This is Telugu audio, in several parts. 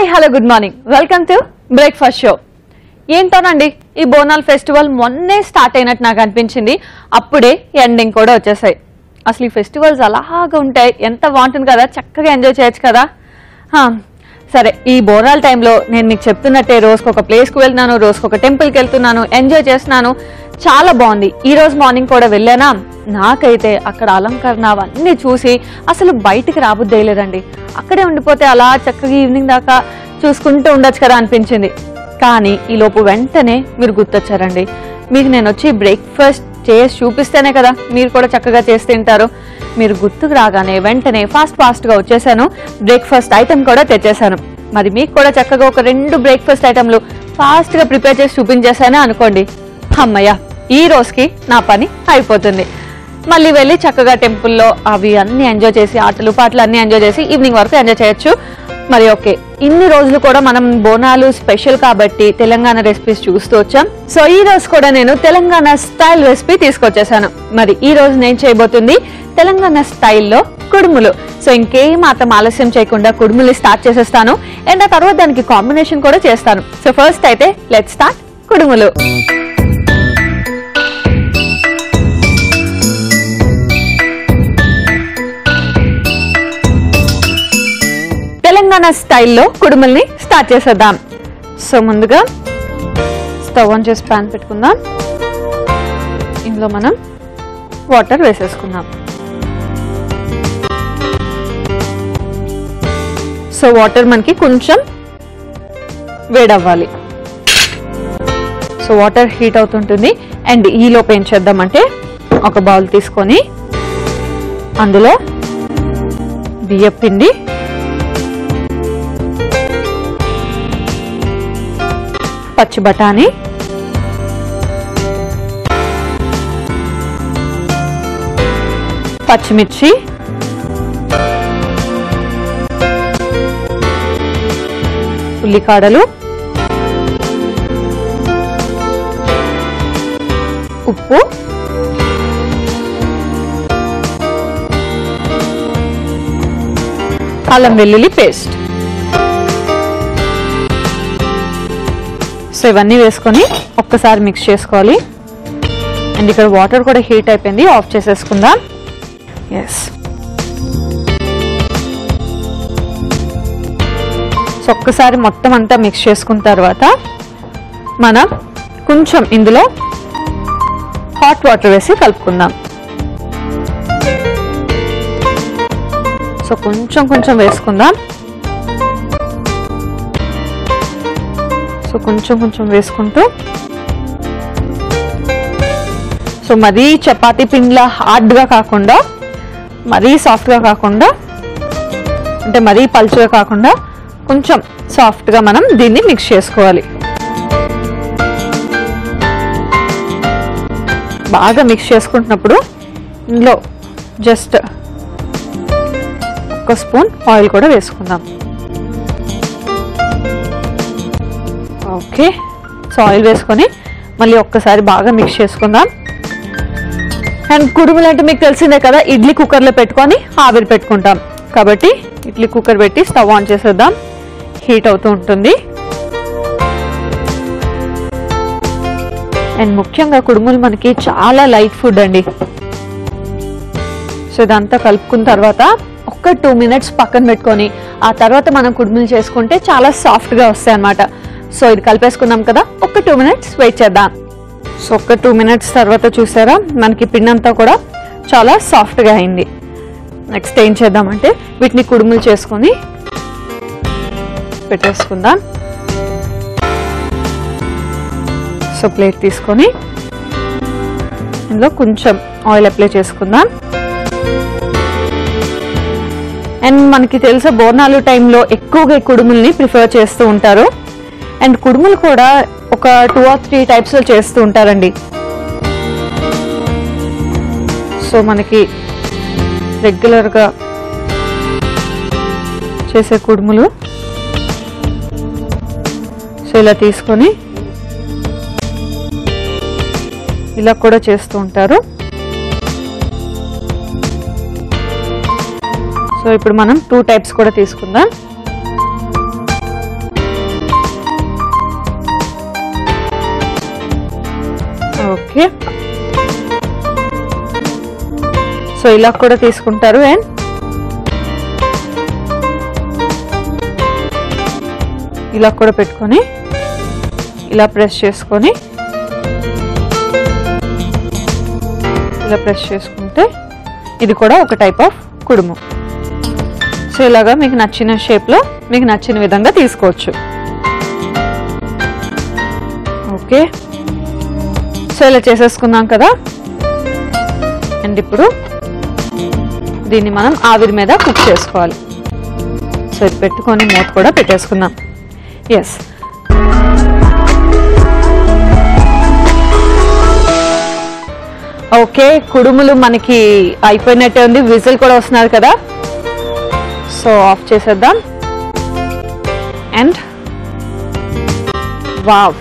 Hello good morning welcome to breakfast show ఏంటోనండి ఈ బోనాల్ ఫెస్టివల్ మొన్నే స్టార్ట్ అయినట్టు నాకు అనిపించింది అప్పుడే ఎండింగ్ కూడా వచ్చేసాయి అసలు ఈ ఫెస్టివల్స్ అలాగా ఉంటాయి ఎంత బాగుంటుంది కదా చక్కగా ఎంజాయ్ చేయొచ్చు కదా హా, సరే ఈ బోనాల టైంలో నేను మీకు చెప్తున్నట్టే రోజుకి ఒక ప్లేస్కి వెళ్తున్నాను రోజుకి ఒక టెంపుల్కి వెళ్తున్నాను ఎంజాయ్ చేస్తున్నాను చాలా బాగుంది ఈ రోజు మార్నింగ్ కూడా వెళ్ళానా నాకైతే అక్కడ అలంకరణ అవన్నీ చూసి అసలు బయటికి రాబుద్ది లేదండి అక్కడే ఉండిపోతే అలా చక్కగా ఈవినింగ్ దాకా చూసుకుంటూ ఉండొచ్చు కదా అనిపించింది కానీ ఈ లోపు వెంటనే మీరు గుర్తొచ్చారండి మీకు నేను వచ్చి బ్రేక్ఫాస్ట్ చేసి చూపిస్తేనే కదా మీరు కూడా చక్కగా చేసి తింటారు మీరు గుర్తుకు రాగానే వెంటనే ఫాస్ట్ ఫాస్ట్గా వచ్చేసాను బ్రేక్ఫాస్ట్ ఐటెం కూడా తెచ్చేసాను మరి మీకు కూడా చక్కగా ఒక రెండు బ్రేక్ఫాస్ట్ ఐటెంలు ఫాస్ట్గా ప్రిపేర్ చేసి చూపించేసానే అనుకోండి అమ్మయ్య ఈ రోజుకి నా పని అయిపోతుంది మళ్ళీ వెళ్ళి చక్కగా టెంపుల్లో అవి అన్ని ఎంజాయ్ చేసి ఆటలు పాటలు అన్ని ఎంజాయ్ చేసి ఈవినింగ్ వరకు ఎంజాయ్ చేయొచ్చు మరి ఓకే ఇన్ని రోజులు కూడా మనం బోనాలు స్పెషల్ కాబట్టి తెలంగాణ రెసిపీస్ చూస్తూ వచ్చాం సో ఈ రోజు కూడా నేను తెలంగాణ స్టైల్ రెసిపీ తీసుకొచ్చేసాను మరి ఈ రోజు నేను చేయబోతుంది తెలంగాణ స్టైల్లో కుడుములు సో ఇంకేం మాత్రం ఆలస్యం చేయకుండా కుడుములు స్టార్ట్ చేసేస్తాను అండ్ ఆ తర్వాత దానికి కాంబినేషన్ కూడా చేస్తాను సో ఫస్ట్ అయితే లెట్ స్టార్ట్ కుడుములు తెలంగాణ స్టైల్లో కుడుముల్ని స్టార్ట్ చేసేద్దాం సో ముందుగా స్టవ్ ఆన్ చేసి ప్యాన్ పెట్టుకుందాం ఇందులో మనం వాటర్ వేసేసుకుందాం సో వాటర్ మనకి కొంచెం వేడవ్వాలి సో వాటర్ హీట్ అవుతుంటుంది అండ్ ఈ లోపు ఏం చేద్దామంటే ఒక బౌల్ తీసుకొని అందులో బియ్యం పిండి పచ్చి బఠానీ పచ్చిమిర్చి ఉల్లికాడలు ఉప్పు అల్లం వెల్లుల్లి పేస్ట్ సో ఇవన్నీ వేసుకొని ఒక్కసారి మిక్స్ చేసుకోవాలి అండ్ ఇక్కడ వాటర్ కూడా హీట్ అయిపోయింది ఆఫ్ చేసేసుకుందాం ఎస్ సో ఒక్కసారి మొత్తం అంతా మిక్స్ చేసుకున్న తర్వాత మనం కొంచెం ఇందులో హాట్ వాటర్ వేసి కలుపుకుందాం సో కొంచెం కొంచెం వేసుకుందాం సో కొంచెం కొంచెం వేసుకుంటూ సో మరీ చపాతీ పిండిలా హార్డ్గా కాకుండా మరీ సాఫ్ట్గా కాకుండా అంటే మరీ పల్చగా కాకుండా కొంచెం సాఫ్ట్గా మనం దీన్ని మిక్స్ చేసుకోవాలి బాగా మిక్స్ చేసుకుంటున్నప్పుడు ఇందులో జస్ట్ ఒక స్పూన్ ఆయిల్ కూడా వేసుకుందాం ఓకే సో ఆయిల్ వేసుకొని మళ్ళీ ఒక్కసారి బాగా మిక్స్ చేసుకుందాం అండ్ కుడుములు అంటే మీకు తెలిసిందే కదా ఇడ్లీ కుక్కర్లో పెట్టుకొని ఆవిరి పెట్టుకుంటాం కాబట్టి ఇడ్లీ కుక్కర్ పెట్టి స్టవ్ ఆన్ చేసేద్దాం హీట్ అవుతూ ఉంటుంది అండ్ ముఖ్యంగా కుడుములు మనకి చాలా లైట్ ఫుడ్ అండి సో ఇదంతా కలుపుకున్న తర్వాత ఒక్క టూ మినిట్స్ పక్కన పెట్టుకొని ఆ తర్వాత మనం కుడుములు చేసుకుంటే చాలా సాఫ్ట్గా వస్తాయి అన్నమాట సో ఇది కలిపేసుకున్నాం కదా ఒక్క టూ మినిట్స్ వెయిట్ చేద్దాం సో ఒక్క టూ మినిట్స్ తర్వాత చూసారా మనకి పిండి అంతా కూడా చాలా సాఫ్ట్గా అయింది నెక్స్ట్ ఏం చేద్దామంటే వీటిని కుడుములు చేసుకొని పెట్టేసుకుందాం సో ప్లేట్ తీసుకొని ఇందులో కొంచెం ఆయిల్ అప్లై చేసుకుందాం అండ్ మనకి తెలుసా బోనాలు టైంలో ఎక్కువగా ఈ కుడుముల్ని ప్రిఫర్ చేస్తూ ఉంటారు అండ్ కుడుములు కూడా ఒక టూ ఆర్ త్రీ టైప్స్లో చేస్తూ ఉంటారండి సో మనకి రెగ్యులర్గా చేసే కుడుములు సో ఇలా తీసుకొని ఇలా కూడా చేస్తూ ఉంటారు సో ఇప్పుడు మనం టూ టైప్స్ కూడా తీసుకుందాం ఓకే సో ఇలా కూడా తీసుకుంటారు అండ్ ఇలా కూడా పెట్టుకొని ఇలా ప్రెస్ చేసుకొని ఇలా ప్రెస్ చేసుకుంటే ఇది కూడా ఒక టైప్ ఆఫ్ కుడుము సో ఇలాగా మీకు నచ్చిన షేప్లో మీకు నచ్చిన విధంగా తీసుకోవచ్చు ఓకే సో ఇలా చేసేసుకున్నాం కదా అండ్ ఇప్పుడు దీన్ని మనం ఆవిరి మీద కుక్ చేసుకోవాలి సో ఇది పెట్టుకొని మూత కూడా పెట్టేసుకుందాం ఎస్ ఓకే కుడుములు మనకి అయిపోయినట్టే ఉంది విజిల్ కూడా వస్తున్నారు కదా సో ఆఫ్ చేసేద్దాం అండ్ వావ్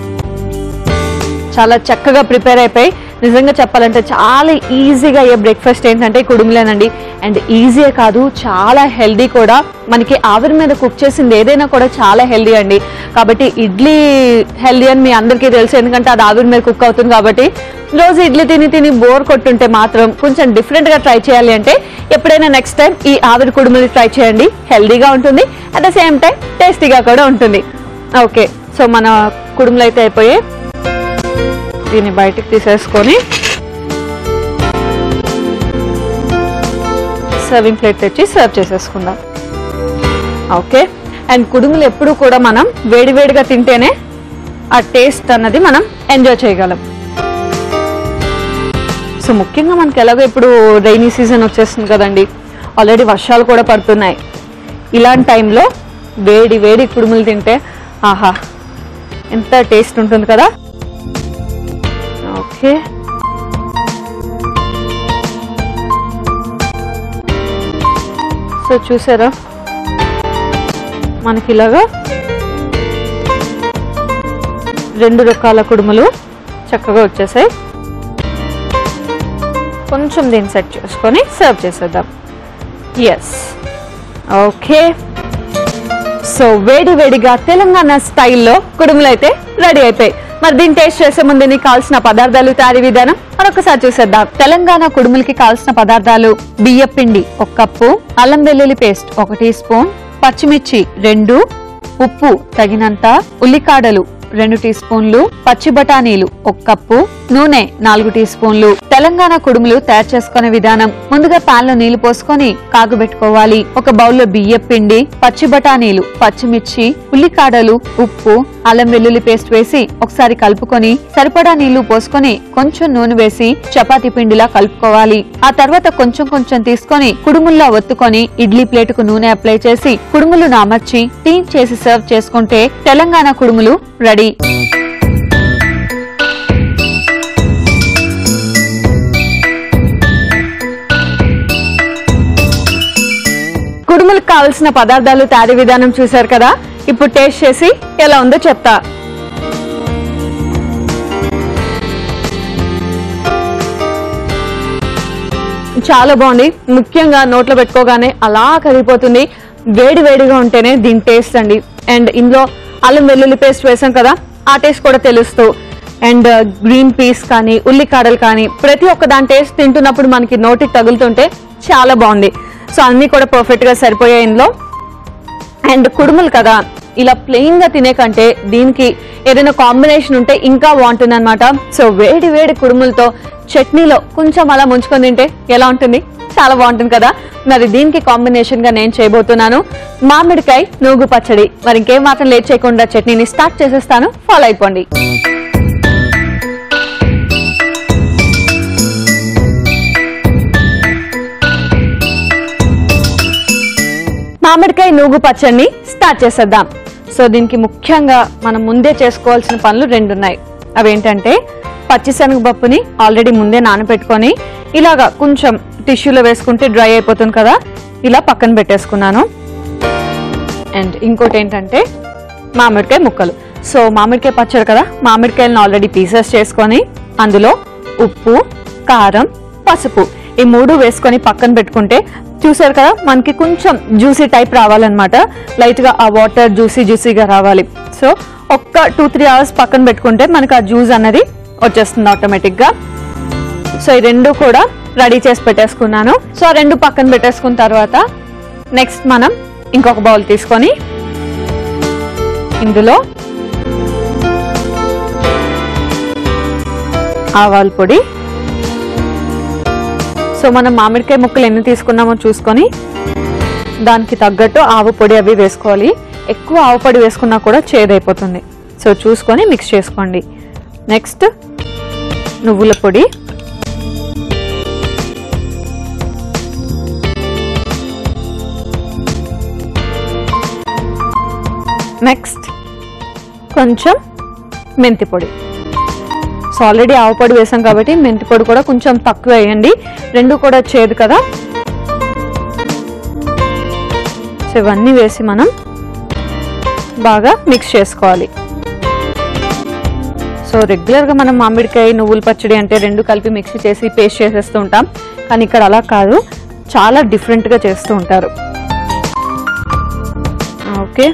చాలా చక్కగా ప్రిపేర్ అయిపోయి నిజంగా చెప్పాలంటే చాలా ఈజీగా అయ్యే బ్రేక్ఫాస్ట్ ఏంటంటే ఈ కుడుములేనండి అండ్ ఈజీయే కాదు చాలా హెల్దీ కూడా మనకి ఆవిరి మీద కుక్ చేసింది ఏదైనా కూడా చాలా హెల్దీ అండి కాబట్టి ఇడ్లీ హెల్దీ అని మీ అందరికీ తెలుసు ఎందుకంటే అది ఆవిరి మీద కుక్ అవుతుంది కాబట్టి రోజు ఇడ్లీ తిని తిని బోర్ కొట్టుంటే మాత్రం కొంచెం డిఫరెంట్ గా ట్రై చేయాలి అంటే ఎప్పుడైనా నెక్స్ట్ టైం ఈ ఆవిరి కుడుములు ట్రై చేయండి హెల్దీగా ఉంటుంది అట్ ద సేమ్ టైం టేస్టీగా కూడా ఉంటుంది ఓకే సో మన కుడుములు అయితే అయిపోయాయి దీన్ని బయటికి తీసేసుకొని సర్వింగ్ ప్లేట్ తెచ్చి సర్వ్ చేసేసుకుందాం ఓకే అండ్ కుడుములు ఎప్పుడు కూడా మనం వేడివేడిగా తింటేనే ఆ టేస్ట్ అన్నది మనం ఎంజాయ్ చేయగలం సో ముఖ్యంగా మనకి ఎలాగో ఇప్పుడు రైనీ సీజన్ వచ్చేస్తుంది కదండి ఆల్రెడీ వర్షాలు కూడా పడుతున్నాయి ఇలాంటి టైంలో వేడి వేడి కుడుములు తింటే ఆహా ఎంత టేస్ట్ ఉంటుంది కదా ఓకే సో చూసారా మనకి ఇలాగా రెండు రకాల కుడుములు చక్కగా వచ్చేసాయి కొంచెం దీన్ని సెట్ చేసుకొని సర్వ్ చేసేద్దాం ఎస్ ఓకే సో వేడి వేడిగా తెలంగాణ స్టైల్లో కుడుములు అయితే రెడీ అయిపోయాయి మరి దీన్ని టేస్ట్ చేసే ముందు దీనికి కావాల్సిన పదార్థాలు తయారీ విధానం మరొకసారి చూసేద్దాం తెలంగాణ కుడుములకి కావాల్సిన పదార్థాలు బియ్య పిండి ఒక కప్పు అల్లం వెల్లుల్లి పేస్ట్ ఒక టీ స్పూన్ పచ్చిమిర్చి రెండు ఉప్పు తగినంత ఉల్లికాడలు రెండు టీ స్పూన్లు పచ్చి బఠానీలు ఒక కప్పు నూనె నాలుగు టీ స్పూన్లు తెలంగాణ కుడుములు తయారు చేసుకునే విధానం ముందుగా పాన్ లో నీళ్లు పోసుకొని కాగబెట్టుకోవాలి ఒక బౌల్లో బియ్య పిండి పచ్చి బఠానీలు పచ్చిమిర్చి ఉల్లికాడలు ఉప్పు అల్లం వెల్లుల్లి పేస్ట్ వేసి ఒకసారి కలుపుకొని సరిపడా నీళ్లు పోసుకొని కొంచెం నూనె వేసి చపాతీ పిండిలా కలుపుకోవాలి ఆ తర్వాత కొంచెం కొంచెం తీసుకొని కుడుముల్లా ఒత్తుకొని ఇడ్లీ ప్లేటుకు నూనె అప్లై చేసి కుడుములను అమర్చి టీ చేసి సర్వ్ చేసుకుంటే తెలంగాణ కుడుములు రెడీ కుడుములకు కావలసిన పదార్థాలు తయారీ విధానం చూశారు కదా ఇప్పుడు టేస్ట్ చేసి ఎలా ఉందో చెప్తా చాలా బాగుంది ముఖ్యంగా నోట్లో పెట్టుకోగానే అలా కరిగిపోతుంది వేడి వేడిగా ఉంటేనే దీని టేస్ట్ అండి అండ్ ఇందులో అల్లం వెల్లుల్లి పేస్ట్ వేసాం కదా ఆ టేస్ట్ కూడా తెలుస్తూ అండ్ గ్రీన్ పీస్ కానీ ఉల్లికాడలు కానీ ప్రతి ఒక్క దాని టేస్ట్ తింటున్నప్పుడు మనకి నోటికి తగులుతుంటే చాలా బాగుంది సో అన్నీ కూడా పర్ఫెక్ట్ గా సరిపోయాయి ఇందులో అండ్ కుడుములు కదా ఇలా ప్లెయిన్ గా తినే కంటే దీనికి ఏదైనా కాంబినేషన్ ఉంటే ఇంకా బాగుంటుంది అనమాట సో వేడి వేడి కుడుములతో చట్నీలో కొంచెం అలా ముంచుకొని తింటే ఎలా ఉంటుంది చాలా బాగుంటుంది కదా మరి దీనికి కాంబినేషన్ గా నేను చేయబోతున్నాను మామిడికాయ నూగు పచ్చడి మరి ఇంకేం మాత్రం లేట్ చేయకుండా చట్నీని స్టార్ట్ చేసేస్తాను ఫాలో అయిపోండి మామిడికాయ నూగు పచ్చడిని స్టార్ట్ చేసేద్దాం సో దీనికి ముఖ్యంగా మనం ముందే చేసుకోవాల్సిన పనులు రెండు ఉన్నాయి అవేంటంటే పచ్చిశనగపప్పుని ఆల్రెడీ ముందే నానబెట్టుకొని ఇలాగా కొంచెం టిష్యూలో వేసుకుంటే డ్రై అయిపోతుంది కదా ఇలా పక్కన పెట్టేసుకున్నాను అండ్ ఇంకోటి ఏంటంటే మామిడికాయ ముక్కలు సో మామిడికాయ పచ్చడి కదా మామిడికాయలను ఆల్రెడీ పీసెస్ చేసుకొని అందులో ఉప్పు కారం పసుపు ఈ మూడు వేసుకొని పక్కన పెట్టుకుంటే చూసారు కదా మనకి కొంచెం జ్యూసీ టైప్ రావాలన్నమాట లైట్ గా ఆ వాటర్ జ్యూసీ జ్యూసీగా రావాలి సో ఒక్క టూ త్రీ అవర్స్ పక్కన పెట్టుకుంటే మనకి ఆ జ్యూస్ అనేది వచ్చేస్తుంది ఆటోమేటిక్గా సో ఈ రెండు కూడా రెడీ చేసి పెట్టేసుకున్నాను సో ఆ రెండు పక్కన పెట్టేసుకున్న తర్వాత నెక్స్ట్ మనం ఇంకొక బౌల్ తీసుకొని ఇందులో ఆవాల పొడి సో మనం మామిడికాయ ముక్కలు ఎన్ని తీసుకున్నామో చూసుకొని దానికి తగ్గట్టు ఆవు పొడి అవి వేసుకోవాలి ఎక్కువ ఆవు పొడి వేసుకున్నా కూడా చేదైపోతుంది సో చూసుకొని మిక్స్ చేసుకోండి నెక్స్ట్ నువ్వుల పొడి నెక్స్ట్ కొంచెం మెంతి పొడి సో ఆల్రెడీ ఆవు పొడి వేసాం కాబట్టి మెంతి పొడి కూడా కొంచెం తక్కువ వేయండి రెండు కూడా చేదు కదా సో ఇవన్నీ వేసి మనం బాగా మిక్స్ చేసుకోవాలి సో రెగ్యులర్గా మనం మామిడికాయ నువ్వుల పచ్చడి అంటే రెండు కలిపి మిక్స్ చేసి పేస్ట్ చేసేస్తూ ఉంటాం కానీ ఇక్కడ అలా కాదు చాలా డిఫరెంట్గా చేస్తూ ఉంటారు ఓకే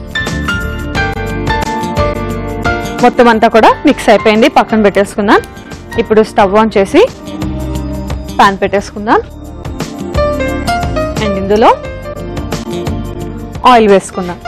మొత్తం అంతా కూడా మిక్స్ అయిపోయింది పక్కన పెట్టేసుకుందాం ఇప్పుడు స్టవ్ ఆన్ చేసి పాన్ పెట్టేసుకుందాం అండ్ ఇందులో ఆయిల్ వేసుకుందాం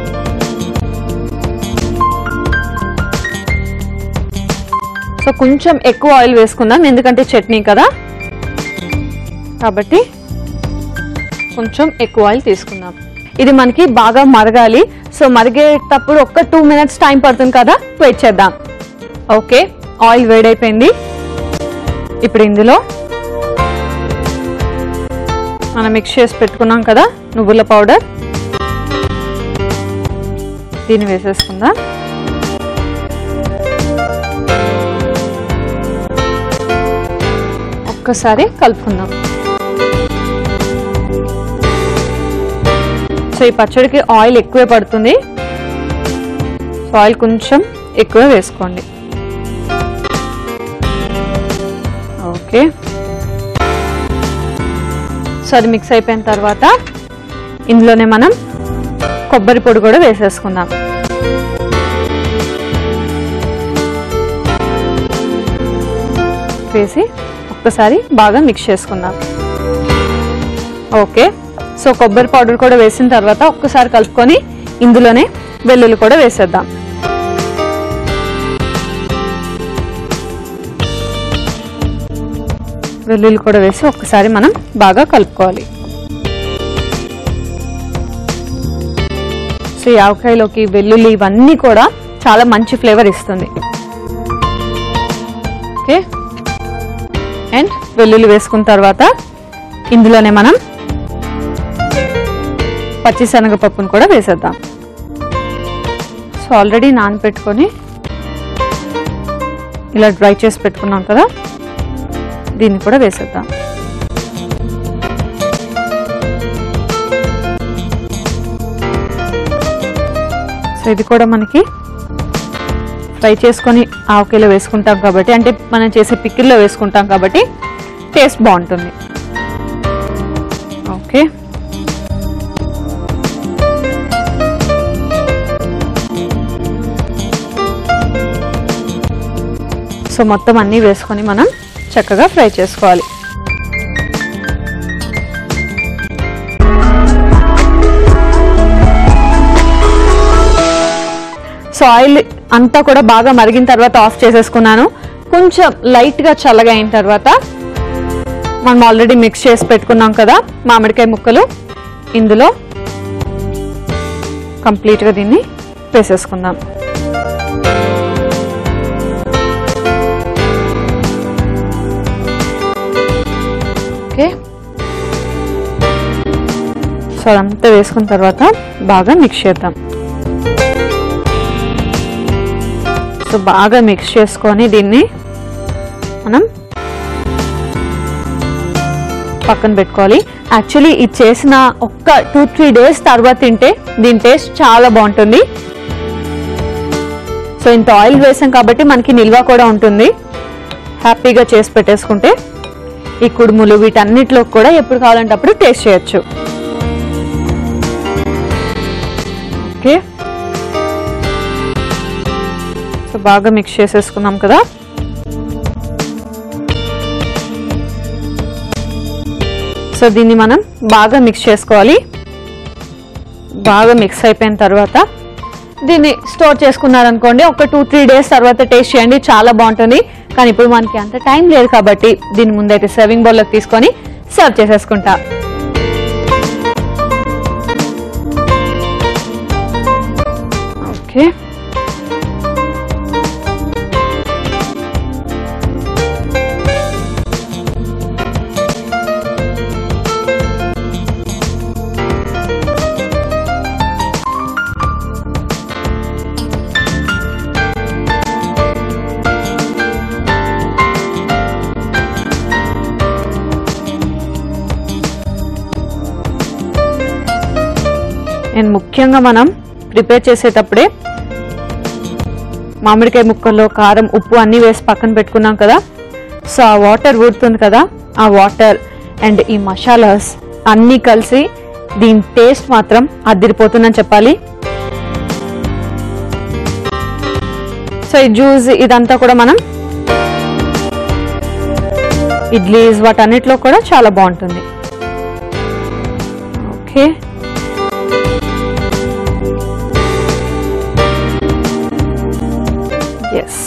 సో కొంచెం ఎక్కువ ఆయిల్ వేసుకుందాం ఎందుకంటే చట్నీ కదా కాబట్టి కొంచెం ఎక్కువ ఆయిల్ తీసుకుందాం ఇది మనకి బాగా మరగాలి సో మరిగేటప్పుడు ఒక్క టూ మినిట్స్ టైం పడుతుంది కదా వెయిట్ చేద్దాం ఓకే ఆయిల్ వేడైపోయింది ఇప్పుడు ఇందులో మనం మిక్స్ చేసి పెట్టుకున్నాం కదా నువ్వుల పౌడర్ దీన్ని వేసేసుకుందాం ఒక్కసారి కలుపుకుందాం సో ఈ పచ్చడికి ఆయిల్ ఎక్కువే పడుతుంది సో ఆయిల్ కొంచెం ఎక్కువ వేసుకోండి ఓకే సో అది మిక్స్ అయిపోయిన తర్వాత ఇందులోనే మనం కొబ్బరి పొడి కూడా వేసేసుకుందాం వేసి ఒక్కసారి బాగా మిక్స్ చేసుకుందాం ఓకే సో కొబ్బరి పౌడర్ కూడా వేసిన తర్వాత ఒక్కసారి కలుపుకొని ఇందులోనే వెల్లుల్లి కూడా వేసేద్దాం వెల్లుల్లి కూడా వేసి ఒక్కసారి మనం బాగా కలుపుకోవాలి సో ఈ ఆవకాయలోకి వెల్లుల్లి ఇవన్నీ కూడా చాలా మంచి ఫ్లేవర్ ఇస్తుంది ఓకే అండ్ వెల్లుల్లి వేసుకున్న తర్వాత ఇందులోనే మనం పచ్చిశనగపప్పును కూడా వేసేద్దాం సో ఆల్రెడీ నానపెట్టుకొని ఇలా డ్రై చేసి పెట్టుకున్నాం కదా దీన్ని కూడా వేసేద్దాం సో ఇది కూడా మనకి ఫ్రై చేసుకొని ఆవకాయలో వేసుకుంటాం కాబట్టి అంటే మనం చేసే పిక్కిల్లో వేసుకుంటాం కాబట్టి టేస్ట్ బాగుంటుంది ఓకే సో మొత్తం అన్నీ వేసుకొని మనం చక్కగా ఫ్రై చేసుకోవాలి సో ఆయిల్ అంతా కూడా బాగా మరిగిన తర్వాత ఆఫ్ చేసేసుకున్నాను కొంచెం లైట్గా చల్లగా అయిన తర్వాత మనం ఆల్రెడీ మిక్స్ చేసి పెట్టుకున్నాం కదా మామిడికాయ ముక్కలు ఇందులో కంప్లీట్గా దీన్ని వేసేసుకుందాం ఓకే సో అదంతా వేసుకున్న తర్వాత బాగా మిక్స్ చేద్దాం సో బాగా మిక్స్ చేసుకొని దీన్ని మనం పక్కన పెట్టుకోవాలి యాక్చువల్లీ ఇది చేసిన ఒక్క టూ త్రీ డేస్ తర్వాత తింటే దీని టేస్ట్ చాలా బాగుంటుంది సో ఇంత ఆయిల్ వేసాం కాబట్టి మనకి నిల్వ కూడా ఉంటుంది హ్యాపీగా చేసి పెట్టేసుకుంటే ఈ కుడుములు వీటన్నిటిలో కూడా ఎప్పుడు కావాలంటే అప్పుడు టేస్ట్ చేయొచ్చు ఓకే సో బాగా మిక్స్ చేసేసుకున్నాం కదా సో దీన్ని మనం బాగా మిక్స్ చేసుకోవాలి బాగా మిక్స్ అయిపోయిన తర్వాత దీన్ని స్టోర్ చేసుకున్నారనుకోండి ఒక టూ త్రీ డేస్ తర్వాత టేస్ట్ చేయండి చాలా బాగుంటుంది కానీ ఇప్పుడు మనకి అంత టైం లేదు కాబట్టి దీని ముందైతే సర్వింగ్ బౌల్లోకి తీసుకొని సర్వ్ చేసేసుకుంటా ఓకే అండ్ ముఖ్యంగా మనం ప్రిపేర్ చేసేటప్పుడే మామిడికాయ ముక్కల్లో కారం ఉప్పు అన్నీ వేసి పక్కన పెట్టుకున్నాం కదా సో ఆ వాటర్ ఊరుతుంది కదా ఆ వాటర్ అండ్ ఈ మసాలాస్ అన్నీ కలిసి దీని టేస్ట్ మాత్రం అదిరిపోతుందని చెప్పాలి సో ఈ జ్యూస్ ఇదంతా కూడా మనం ఇడ్లీస్ వాటన్నిటిలో కూడా చాలా బాగుంటుంది ఓకే ఎస్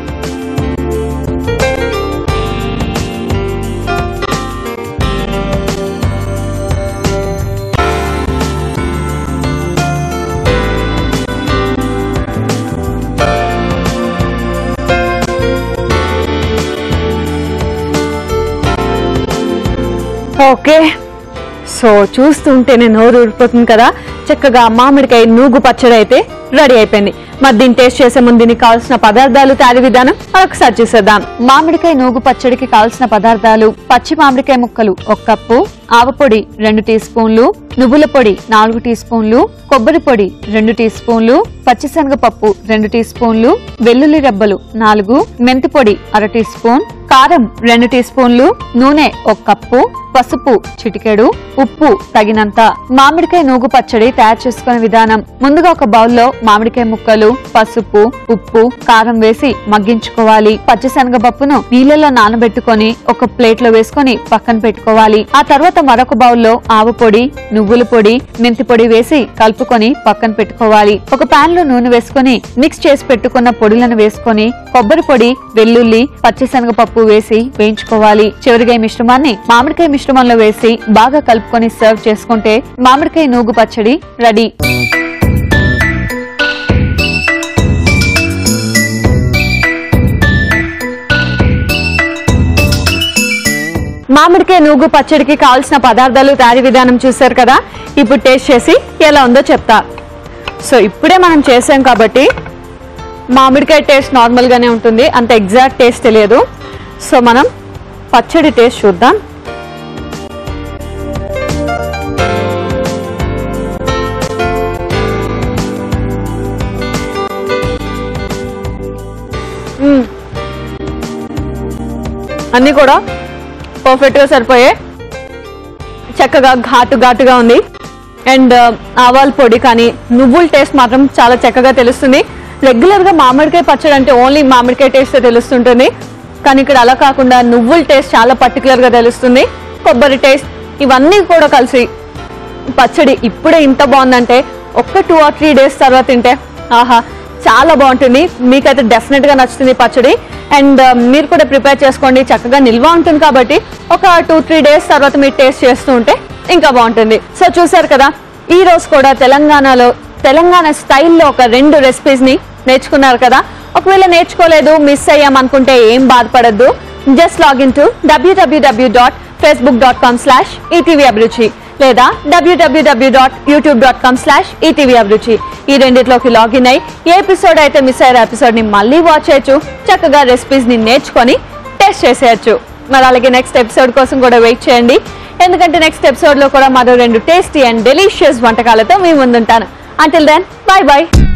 ఓకే సో చూస్తుంటేనే నోరు ఊరిపోతుంది కదా చక్కగా మామిడికాయ నూగు పచ్చడి అయితే రెడీ అయిపోయింది మరి దీన్ని టేస్ట్ చేసే ముందు దీనికి కావాల్సిన పదార్థాలు తయారీ విధానం ఒకసారి చూసేద్దాం మామిడికాయ నూగు పచ్చడికి కావాల్సిన పదార్థాలు పచ్చి మామిడికాయ ముక్కలు ఒక కప్పు ఆవపొడి రెండు టీ స్పూన్లు నువ్వుల పొడి నాలుగు టీ స్పూన్లు కొబ్బరి పొడి రెండు టీ స్పూన్లు పచ్చిశనగపప్పు రెండు టీ స్పూన్లు వెల్లుల్లి రెబ్బలు నాలుగు మెంతి పొడి అర టీ స్పూన్ కారం రెండు టీ స్పూన్లు నూనె ఒక కప్పు పసుపు చిటికెడు ఉప్పు తగినంత మామిడికాయ నూగు పచ్చడి తయారు చేసుకునే విధానం ముందుగా ఒక బౌల్లో మామిడికాయ ముక్కలు పసుపు ఉప్పు కారం వేసి మగ్గించుకోవాలి పచ్చిశనగపప్పును నీళ్ళలో నానబెట్టుకొని ఒక ప్లేట్ లో వేసుకొని పక్కన పెట్టుకోవాలి ఆ తర్వాత మరొక బౌల్లో ఆవు పొడి నువ్వుల పొడి మెంతి పొడి వేసి కలుపుకొని పక్కన పెట్టుకోవాలి ఒక పాన్ లో నూనె వేసుకొని మిక్స్ చేసి పెట్టుకున్న పొడులను వేసుకొని కొబ్బరి పొడి వెల్లుల్లి పచ్చిశనగపప్పు వేసి వేయించుకోవాలి చివరిగా ఈ మిశ్రమాన్ని మామిడికాయ మిశ్రమంలో వేసి బాగా కలుపుకొని సర్వ్ చేసుకుంటే మామిడికాయ నూగు పచ్చడి రెడీ మామిడికాయ నూగు పచ్చడికి కావాల్సిన పదార్థాలు తయారీ విధానం చూశారు కదా ఇప్పుడు టేస్ట్ చేసి ఎలా ఉందో చెప్తా సో ఇప్పుడే మనం చేసాం కాబట్టి మామిడికాయ టేస్ట్ నార్మల్గానే ఉంటుంది అంత ఎగ్జాక్ట్ టేస్ట్ తెలియదు సో మనం పచ్చడి టేస్ట్ చూద్దాం మ్మ్. అన్నీ కూడా పర్ఫెక్ట్గా సరిపోయాయి చక్కగా ఘాటు ఘాటుగా ఉంది అండ్ ఆవాల పొడి కానీ నువ్వుల టేస్ట్ మాత్రం చాలా చక్కగా తెలుస్తుంది రెగ్యులర్ గా మామిడికాయ పచ్చడి అంటే ఓన్లీ మామిడికాయ టేస్ట్ తెలుస్తుంటుంది కానీ ఇక్కడ అలా కాకుండా నువ్వుల టేస్ట్ చాలా పర్టికులర్ గా తెలుస్తుంది కొబ్బరి టేస్ట్ ఇవన్నీ కూడా కలిసి పచ్చడి ఇప్పుడే ఇంత బాగుందంటే ఒక్క టూ ఆర్ త్రీ డేస్ తర్వాత తింటే ఆహా చాలా బాగుంటుంది మీకైతే డెఫినెట్ గా నచ్చుతుంది ఈ పచ్చడి అండ్ మీరు కూడా ప్రిపేర్ చేసుకోండి చక్కగా నిల్వ ఉంటుంది కాబట్టి ఒక టూ త్రీ డేస్ తర్వాత మీరు టేస్ట్ చేస్తూ ఉంటే ఇంకా బాగుంటుంది సో చూసారు కదా ఈ రోజు కూడా తెలంగాణలో తెలంగాణ స్టైల్లో ఒక రెండు రెసిపీస్ ని నేర్చుకున్నారు కదా ఒకవేళ నేర్చుకోలేదు మిస్ అయ్యాం అనుకుంటే ఏం బాధపడద్దు just login to W W W dot Facebook dot com slash ETV Abhiruchi లేదా W W W dot YouTube dot com slash ETV Abhiruchi ఈ రెండిట్లోకి లాగిన్ అయ్యి ఏ ఎపిసోడ్ అయితే మిస్ అయ్యారో ఎపిసోడ్ ని మళ్ళీ వాచ్ చేయొచ్చు చక్కగా రెసిపీస్ ని నేర్చుకొని టెస్ట్ చేసేయచ్చు మరి అలాగే నెక్స్ట్ ఎపిసోడ్ కోసం కూడా వెయిట్ చేయండి ఎందుకంటే నెక్స్ట్ ఎపిసోడ్ లో కూడా మరో రెండు టేస్టీ అండ్ డెలిషియస్ వంటకాలతో మీ ముందుంటాను అంటిల్ దెన్ బాయ్ బాయ్